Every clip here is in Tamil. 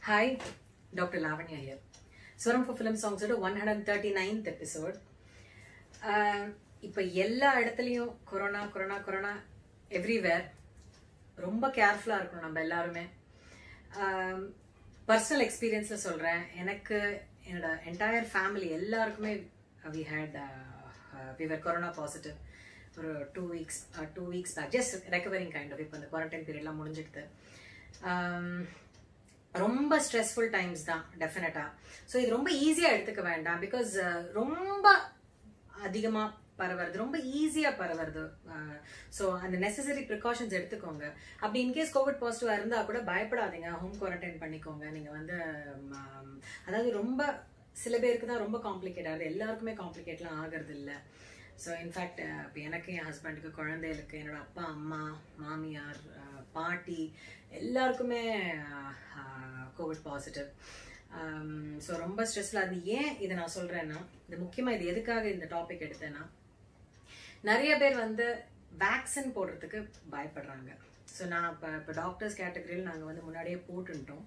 Hi, Dr. Lavanya here. Swaram for Film Songs ஓட one hundred thirty ninth episode இப்போ எல்லா இடத்துலையும் கொரோனா கொரோனா கொரோனா எவ்ரிவேர் ரொம்ப கேர்ஃபுல்லாக இருக்கணும் நம்ம எல்லாருமே பர்சனல் எக்ஸ்பீரியன்ஸில் சொல்கிறேன் எனக்கு என்னோட என்டையர் ஃபேமிலி எல்லாருக்குமே we had fever corona positive ஒரு two weeks two weeks back just recovering kind of இப்போ இந்த குவாரண்டைன் பீரியட்லாம் முடிஞ்சிடுது ரொம்ப ஸ்ட்ரெஸ்ஃபுல் டைம்ஸ் தான் டெஃபினட்டாக ஸோ இது ரொம்ப ஈஸியாக எடுத்துக்க வேண்டாம் பிகாஸ் ரொம்ப அதிகமாக பரவுறது ரொம்ப ஈஸியாக பரவுறது ஸோ அந்த நெசசரி ப்ரிகாஷன்ஸ் எடுத்துக்கோங்க அப்படி இன்கேஸ் கோவிட் பாசிட்டிவாக இருந்தால் கூட பயப்படாதீங்க ஹோம் குவாரண்டைன் பண்ணிக்கோங்க நீங்கள் வந்து அதாவது ரொம்ப சில பேருக்கு தான் ரொம்ப காம்ப்ளிகேட் ஆகுது எல்லாருக்குமே காம்ப்ளிகேட்லாம் ஆகிறது இல்லை ஸோ இன்ஃபேக்ட் இப்போ எனக்கு என் ஹஸ்பண்டுக்கு குழந்தைகளுக்கு என்னோட அப்பா அம்மா மாமியார் பாட்டி எல்லாருக்குமே கோவிட் பாசிட்டிவ் ஸோ ரொம்ப ஸ்ட்ரெஸ்ஃபுல் அது ஏன் இதை நான் சொல்கிறேன்னா இது முக்கியமாக இது எதுக்காக இந்த டாபிக் எடுத்தேன்னா நிறைய பேர் வந்து வேக்சின் போடுறதுக்கு பயப்படுறாங்க ஸோ நான் இப்போ இப்போ டாக்டர்ஸ் கேட்டகரியில் நாங்கள் வந்து முன்னாடியே போட்டுட்டோம்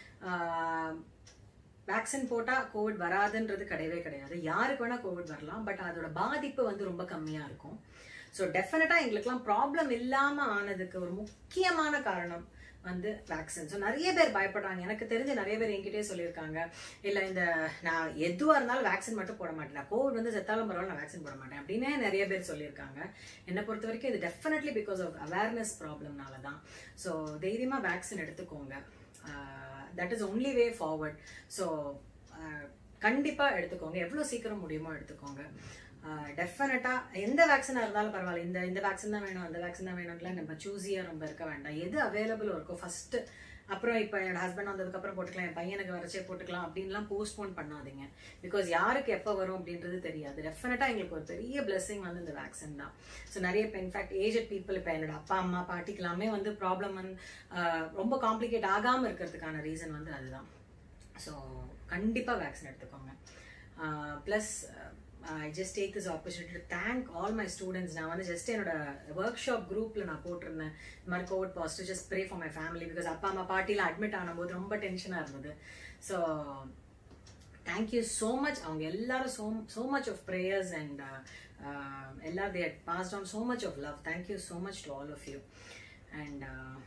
வேக்சின் போட்டால் கோவிட் வராதுன்றது கிடையவே கிடையாது யாருக்கு வேணால் கோவிட் வரலாம் பட் அதோட பாதிப்பு வந்து ரொம்ப கம்மியாக இருக்கும் ஸோ டெஃபினட்டாக எங்களுக்குலாம் ப்ராப்ளம் இல்லாமல் ஆனதுக்கு ஒரு முக்கியமான காரணம் வந்து வேக்சின் ஸோ நிறைய பேர் பயப்படுறாங்க எனக்கு தெரிஞ்ச நிறைய பேர் என்கிட்டயே சொல்லியிருக்காங்க இல்லை இந்த நான் எதுவாக இருந்தாலும் வேக்சின் மட்டும் போட மாட்டேன் நான் கோவிட் வந்து செத்தாலும் பரவாயில்ல நான் வேக்சின் போட மாட்டேன் அப்படின்னே நிறைய பேர் சொல்லியிருக்காங்க என்னை பொறுத்த வரைக்கும் இது டெஃபினெட்லி பிகாஸ் ஆஃப் அவேர்னஸ் ப்ராப்ளம்னால தான் ஸோ தைரியமாக வேக்சின் எடுத்துக்கோங்க that is only way forward so கண்டிப்பாக எடுத்துக்கோங்க எவ்வளோ சீக்கிரம் முடியுமோ எடுத்துக்கோங்க டெஃபினட்டாக எந்த வேக்சினாக இருந்தாலும் பரவாயில்ல இந்த இந்த வேக்சின் தான் வேணும் அந்த வேக்சின் தான் வேணும்ல நம்ம சூஸியாக ரொம்ப இருக்க வேண்டாம் எது அவைலபிள் இருக்கோ ஃபஸ்ட்டு அப்புறம் இப்போ என்னோட ஹஸ்பண்ட் வந்ததுக்கப்புறம் போட்டுக்கலாம் என் பையனுக்கு வரைச்சே போட்டுக்கலாம் அப்படின்லாம் போஸ்ட்போன் பண்ணாதீங்க பிகாஸ் யாருக்கு எப்போ வரும் அப்படின்றது தெரியாது டெஃபினட்டாக எங்களுக்கு ஒரு பெரிய பிளெஸிங் வந்து இந்த வேக்சின் தான் ஸோ நிறைய இப்போ இன்ஃபேக்ட் ஏஜட் பீப்புள் இப்போ என்னோட அப்பா அம்மா பாட்டிக்கெல்லாமே வந்து ப்ராப்ளம் வந்து ரொம்ப காம்ப்ளிகேட் ஆகாமல் இருக்கிறதுக்கான ரீசன் வந்து அதுதான் ஸோ கண்டிப்பாக வேக்சின் எடுத்துக்கோங்க plus I just take this opportunity to thank all my students நான் வந்து ஜஸ்ட் என்னோட ஒர்க் ஷாப் குரூப்பில் நான் போட்டிருந்தேன் இந்த மாதிரி covid positive just pray for my family because அப்பா அம்மா பாட்டியில் அட்மிட் ஆனபோது ரொம்ப டென்ஷனாக இருந்தது ஸோ தேங்க்யூ ஸோ மச் அவங்க எல்லாரும் so so much of prayers and எல்லாரும் they passed on so much of love thank you so much to all of you and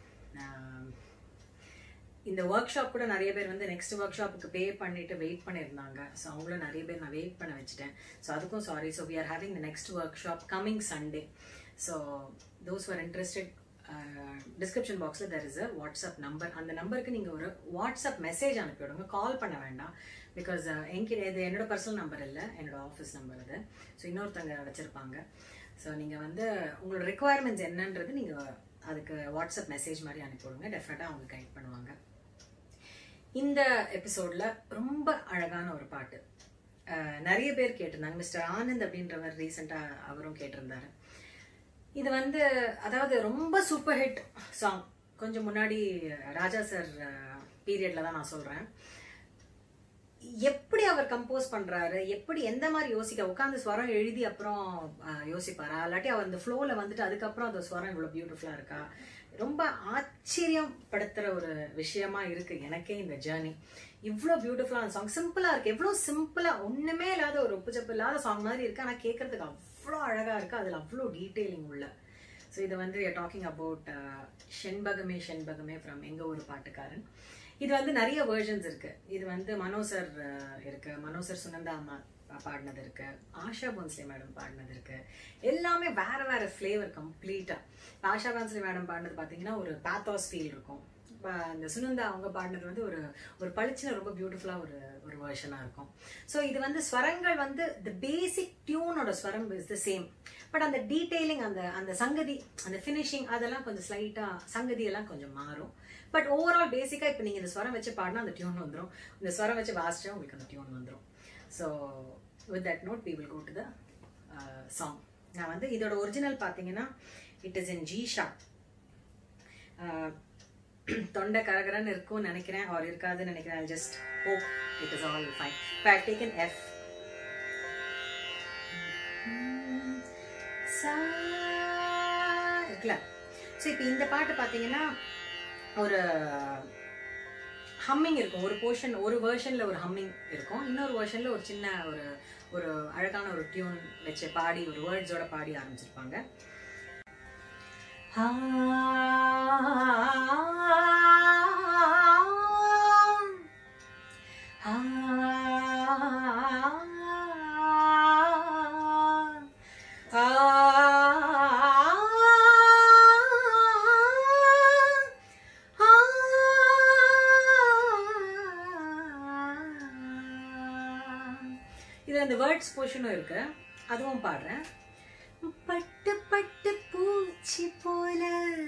இந்த ஒர்க் ஷாப் கூட நிறைய பேர் வந்து நெக்ஸ்ட் ஒர்க் ஷாப்புக்கு பே பண்ணிட்டு வெயிட் பண்ணியிருந்தாங்க ஸோ அவங்களும் நிறைய பேர் நான் வெயிட் பண்ண வச்சுட்டேன் ஸோ அதுக்கும் sorry so we are having the next workshop coming Sunday so those are interested description பாக்ஸில் there is a WhatsApp number அந்த நம்பருக்கு நீங்கள் ஒரு வாட்ஸ்அப் மெசேஜ் அனுப்பிவிடுங்க கால் பண்ண வேண்டாம் பிகாஸ் என்கிட்ட இது என்னோட பர்சனல் நம்பர் இல்லை என்னோட ஆஃபீஸ் நம்பர் அது ஸோ இன்னொருத்தங்க வச்சுருப்பாங்க ஸோ நீங்கள் வந்து உங்களோட ரெக்குவயர்மெண்ட்ஸ் என்னன்றது நீங்கள் அதுக்கு வாட்ஸ்அப் மெசேஜ் மாதிரி அனுப்பிவிடுங்க டெஃபினட்டாக அவங்க கைட் பண்ணுவாங்க இந்த எபிசோடில் ரொம்ப அழகான ஒரு பாட்டு நிறைய பேர் கேட்டிருந்தாங்க மிஸ்டர் ஆனந்த் அப்படின்றவர் ரீசெண்டாக அவரும் கேட்டிருந்தாரு இது வந்து அதாவது ரொம்ப சூப்பர் ஹிட் சாங் கொஞ்சம் முன்னாடி ராஜா சார் பீரியட்ல தான் நான் சொல்கிறேன் எப்படி அவர் கம்போஸ் பண்றாரு எப்படி எந்த மாதிரி யோசிக்க உட்காந்து ஸ்வரம் எழுதி அப்புறம் யோசிப்பாரா இல்லாட்டி அவர் அந்த ஃப்ளோவில் வந்துட்டு அதுக்கப்புறம் அந்த ஸ்வரம் இவ்வளோ பியூட்டிஃபுல்லாக இருக்கா ரொம்ப ஆச்சரியப்படுத்துற ஒரு விஷயமா இருக்கு எனக்கே இந்த ஜேர்னி இவ்வளோ பியூட்டிஃபுல்லான சாங் சிம்பிளா இருக்கு எவ்வளோ சிம்பிளா ஒண்ணுமே இல்லாத ஒரு உப்புச்சப்பு இல்லாத சாங் மாதிரி இருக்கு ஆனால் கேட்கறதுக்கு அவ்வளோ அழகா இருக்கு அதில் அவ்வளோ டீட்டெயிலிங் உள்ள ஸோ இது வந்து talking about Shenbagame Shenbagame from எங்க ஒரு பாட்டுக்காரன் இது வந்து நிறைய வேர்ஷன்ஸ் இருக்கு இது வந்து மனோசர் இருக்கு மனோசர் சுனந்தா அம்மா பாடினது இருக்கு ஆஷா போன்ஸ்லே மேடம் பாடினது இருக்கு எல்லாமே வேற வேற ஃப்ளேவர் கம்ப்ளீட்டா ஆஷா போன்ஸ்லே மேடம் பாடினது பார்த்தீங்கன்னா ஒரு பேத்தாஸ் ஃபீல் இருக்கும் இந்த சுனந்தா அவங்க பாடினது வந்து ஒரு ஒரு பளிச்சுன ரொம்ப பியூட்டிஃபுல்லாக ஒரு ஒரு வேர்ஷனாக இருக்கும் ஸோ இது வந்து ஸ்வரங்கள் வந்து த பேசிக் டியூனோட swaram is the same but அந்த டீட்டெயிலிங் அந்த அந்த சங்கதி அந்த ஃபினிஷிங் அதெல்லாம் கொஞ்சம் ஸ்லைட்டாக சங்கதி எல்லாம் கொஞ்சம் மாறும் பட் ஓவரால் பேசிக்காக இப்போ நீங்கள் இந்த ஸ்வரம் வச்சு பாடினா அந்த டியூன் வந்துடும் இந்த ஸ்வரம் வச்சு வாசிச்சா உங்களுக்கு அந்த டியூன் வந்துடும் so with that note we will go to the song நான் வந்து இதோட ஒரிஜினல் பார்த்தீங்கன்னா it is in G sharp தொண்டை கரகரன்னு இருக்கும்னு நினைக்கிறேன் ஆர் இருக்காதுன்னு நினைக்கிறேன் just hope it is all fine இப்போ ஐ டேக்கன் எஃப் இருக்குல்ல ஸோ இப்போ இந்த பாட்டு பார்த்தீங்கன்னா ஒரு ஹம்மிங் இருக்கும் ஒரு போர்ஷன் ஒரு வேர்ஷன்ல ஒரு ஹம்மிங் இருக்கும் இன்னொரு வேர்ஷன்ல ஒரு சின்ன ஒரு ஒரு அழகான ஒரு டியூன் வச்சு பாடி ஒரு வேர்ட்ஸோட பாடி ஆரம்பிச்சிருப்பாங்க இது அந்த வேர்ட்ஸ் போர்ஷனும் இருக்கு அதுவும் பாடுறேன் பட்டு பட்டு பூச்சி போல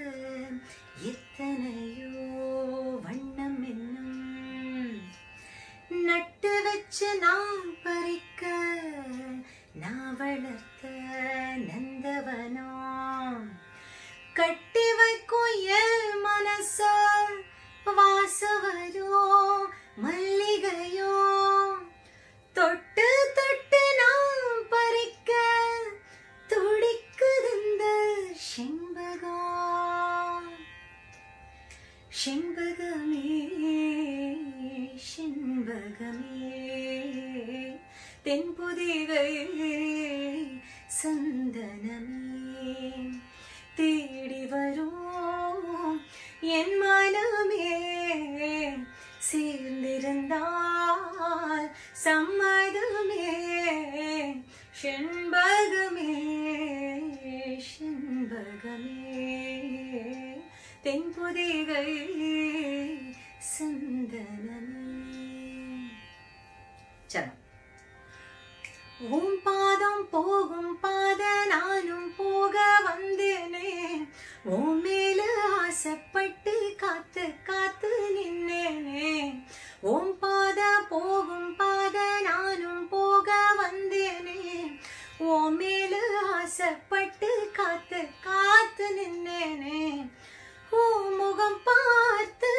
எத்தனையோ வண்ணம் என்னும் நட்டு வச்சு நான் பறிக்க நான் வளர்த்த நந்தவனம் கட்டி வைக்கும் என் மனச வாச வரும் மல்லிகையோ தொட்டு தொட்டு நான் பறிக்க துடிக்குது இந்த செண்பகம் செண்பகமே செண்பகமே தென்புதிகை சந்தனமே தேடி வரும் என் மனமே சேர்ந்திருந்தால் சம்மதமே செண்பகமே செண்பகமே தென்புதிகை சந்தனமே சரணம் உன் பாதம் போகும் பாத நானும் போக வந்தேனே உன் மேல ஆசைப்பட்டு காத்து காத்து நின்னேனே உன் பாத போகும் பாத நானும் போக வந்தேனே உன் மேல ஆசைப்பட்டு காத்து காத்து நின்னேனே உன் முகம் பார்த்து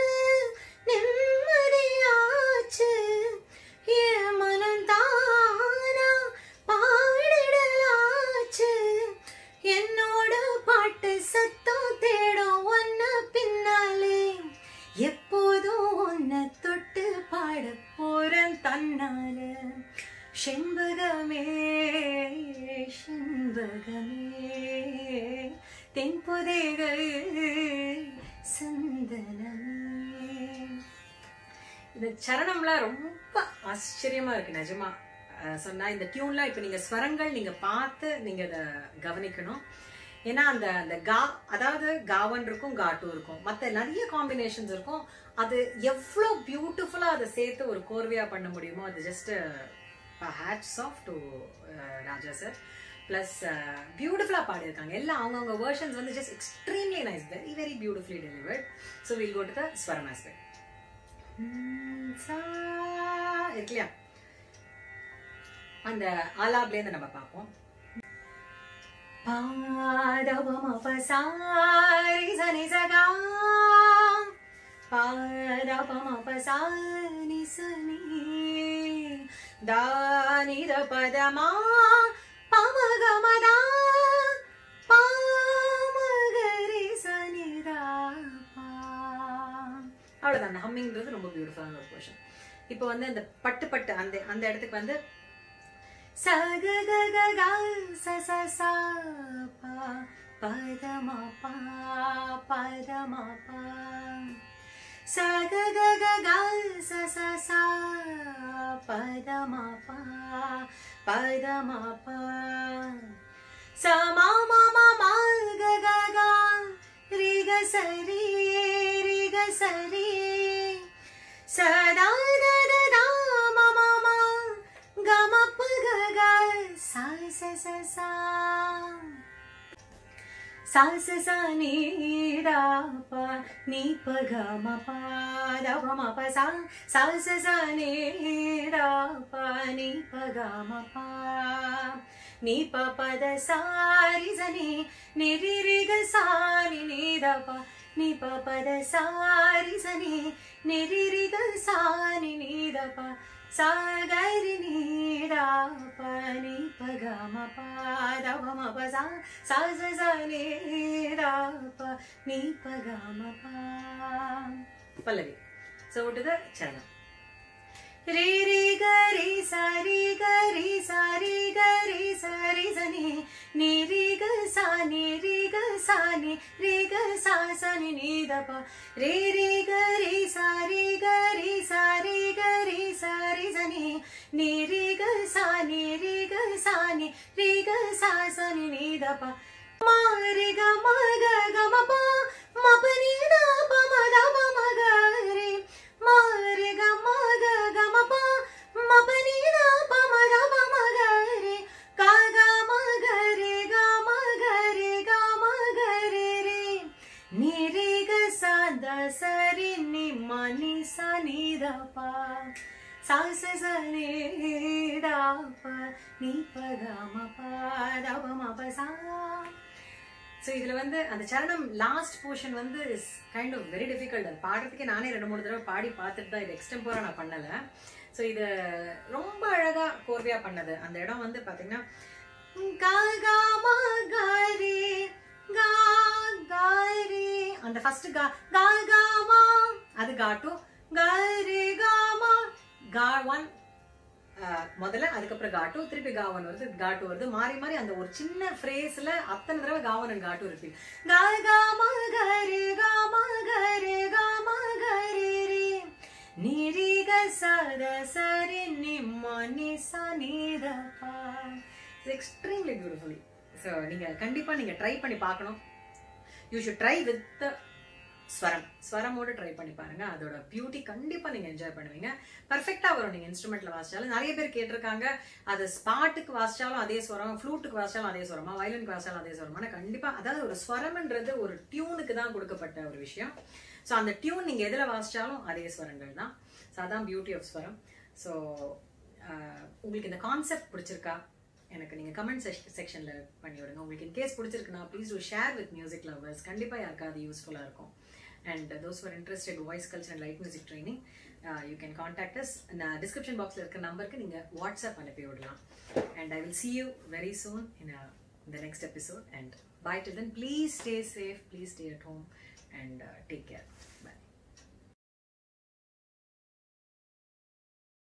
நிம்மதியாச்சு என் மனம் தானா பாடிடலாச்சு என்னோட பாட்டு சத்தம் தேடும் ஒன்ன பின்னாலே எப்போதும் உன்னை தொட்டு பாட போறேன் தன்னால செண்பகமே செண்பகமே தென்புதைகள் சந்தனமே இந்த சரணம்லாம் ரொம்ப ஆச்சரியமா இருக்கு நிஜமா அஹ் சொன்னா இந்த டியூன்லாம் இப்ப நீங்க ஸ்வரங்கள் நீங்க பார்த்து நீங்க அதை கவனிக்கணும் ஏன்னா அந்த அந்த கா அதாவது காவன் இருக்கும் காட்டு இருக்கும் மத்த நிறைய காம்பினேஷன்ஸ் இருக்கும் அது எவ்வளோ பியூட்டிஃபுல்லா அதை சேர்த்து ஒரு கோர்வையா பண்ண முடியுமோ அது just hats off to Raja sir plus பியூட்டிஃபுல்லாக பாடியிருக்காங்க எல்லாம் அவங்கவுங்க வேர்ஷன்ஸ் வந்து just extremely nice very very beautifully delivered so will go to the swaram aspect இருக்கு இல்லையா அந்த ஆலாப்லேருந்து நம்ம பார்ப்போம் பாதபமபசாரி சனி சகா பாதபமபசாரி சனி தானித பதமா பமகமதா பாமகரி சனிதா அவ்வளவுதான் அந்த ஹம்மிங்கிறது ரொம்ப பியூட்டிஃபுல்லான ஒரு போர்ஷன் இப்போ வந்து அந்த பட்டு பட்டு அந்த அந்த இடத்துக்கு வந்து ச க க க க ச ச ச ப பத ம ப பத ம ப ச க க க க ச ச ச பத ம ப பத ம ப ச ம ம ம ம க க க ரி க ச ரி ரி க ச ரி சதா த த த ம ம ம க ம ப க க சா ச ச சா சா ச ச நீ த ப நீ ப க ம ப த ப ம ப சா சா ச ச நீ த ப நீ ப க ம ப நீ ப ப த சா ரி ச நீ நி ரி ரி க சா நி நீ த ப நீ ப ப த சா ரி ச நீ நி ரி ரி க சா நி நீ த ப சா க ரி நீ த ப நீ ப க ம ப த ப ம ப சா சா ச ச நீ த ப நீ ப க ம ப pallavi so so to the charanam ரே ரே க ரே சா ரே க ரே சா ரே க ரே சா ரே ச நீ நீ ரே க சா நீ ரே க சா நீ ரே க சா ச நீ நீ த ப ரே ரே க ரே சா ரே க ரே சா ரே க ரே சா ரே ச நீ நீ ரே க சா நீ ரே க சா நீ ரே க சா ச நீ நீ த ப மா ரே க ம க க ம ப ம ப நீ த ப ம த ப ம க ரே மா ரே க ம க க ம ப ம ப நீ த ப ம த ப ம க ரே க க ம க ரே க ம க ரே க ம க ரே ரே நீ ரே க சா த ச ரி நி ம நி ச நீ த ப சா ச ச நீ த ப நீ ப க ம ப த ப ம ப சா ஸோ இதில் வந்து அந்த சரணம் லாஸ்ட் போர்ஷன் வந்து is kind of very difficult அது பாடுறதுக்கே நானே ரெண்டு மூணு தடவை பாடி பார்த்துட்டு தான் இது எக்ஸ்டெம்போராக நான் பண்ணலை ஸோ இது ரொம்ப அழகாக கோர்வையாக பண்ணது அந்த இடம் வந்து பார்த்தீங்கன்னா கா கா மா கா ரே கா கா ரே அந்த ஃபர்ஸ்ட் கா கா கா மா அது கா டூ கா ரே கா மா கா ஒன் முதல்ல அதுக்கப்புறம் காட்டு திருப்பி காவன் வருது காட்டு வருது மாறி மாறி அந்த ஒரு சின்ன ஃப்ரேஸ்ல அத்தனை தடவை காவன் and காட்டு இருக்கு கா கா ம க ரே கா ம க ரே கா ம க ரே ரே நீ ரே க ச த ச ரே நி ம நி ச நீ த பா எக்ஸ்ட்ரீம்லி பியூட்டிஃபுல்லி ஸோ நீங்க கண்டிப்பா நீங்க ட்ரை பண்ணி பார்க்கணும் யூ ஷுட் ட்ரை வித் ஸ்வரம் ஸ்வரமோட ட்ரை பண்ணி பாருங்க அதோட பியூட்டி கண்டிப்பா நீங்க என்ஜாய் பண்ணுவீங்க பர்ஃபெக்டா வரும் நீங்க இன்ஸ்ட்ருமெண்ட்ல வாசிச்சாலும் நிறைய பேர் கேட்டிருக்காங்க அது ஸ்பாட்டுக்கு வாசிச்சாலும் அதே ஸ்வரம் ஃப்ளூட்டுக்கு வாசிச்சாலும் அதே ஸ்வரமா வயலினுக்கு வாசிச்சாலும் அதே ஸ்வரமா கண்டிப்பா அதாவது ஒரு ஸ்வரம்ன்றது ஒரு டியூனுக்கு தான் கொடுக்கப்பட்ட ஒரு விஷயம் ஸோ அந்த டியூன் நீங்க எதுல வாசிச்சாலும் அதே ஸ்வரங்கள் தான் ஸோ அதான் பியூட்டி ஆஃப் ஸ்வரம் ஸோ உங்களுக்கு இந்த கான்செப்ட் பிடிச்சிருக்கா எனக்கு நீங்க கமெண்ட் செக்ஷன்ல பண்ணி விடுங்க உங்களுக்கு இன் கேஸ் பிடிச்சிருக்குன்னா please do share with music lovers கண்டிப்பா யாருக்காவது யூஸ்ஃபுல்லா இருக்கும் and those for interested voice culture and light music training you can contact us நான் டிஸ்கிரிப்ஷன் பாக்ஸில் இருக்க நம்பருக்கு நீங்கள் வாட்ஸ்அப் அனுப்பி விடலாம் and I will see you very soon in the next episode and bye till then please stay safe please stay at home and take care by